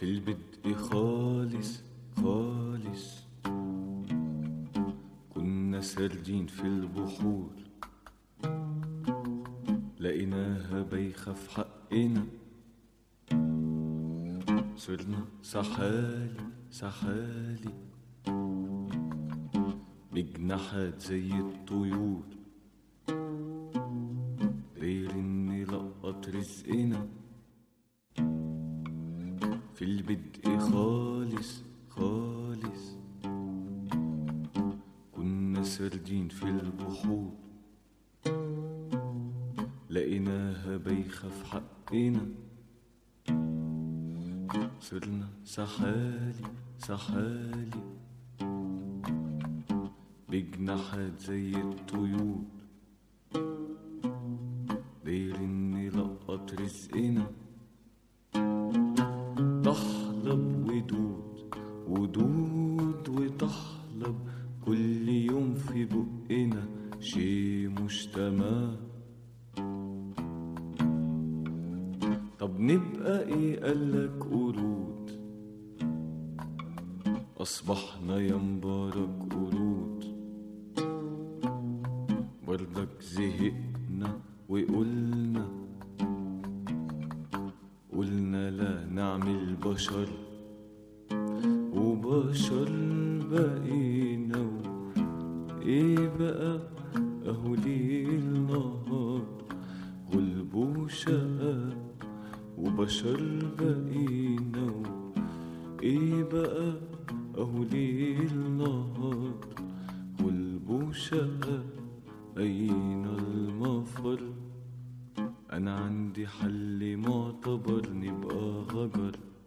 البدء خالص خالص كنا ساردين في البحور لقيناها بايخة في حقنا صرنا سحالي سحالي بجناحات زي الطيور غير اني لقط رزقنا في البدء خالص خالص كنا ساردين في البحور لقيناها بايخة في حقنا صرنا سحالي سحالي بجناحات زي الطيور داير اني لقط رزقنا تحلب ودود ودود وتحلب كل يوم في بقنا شي مش تمام طب نبقى ايه قالك قرود اصبحنا يا مبارك قرود برضك زهقنا وقلنا قلنا لا نعمل بشر وبشر بقينا ايه بقى اهو ليل نهار غلب وشقى وبشر بقينا ايه بقى اهو ليل نهار غلب وشقى أين المفر أنا عندي حل معتبر نبقى غجر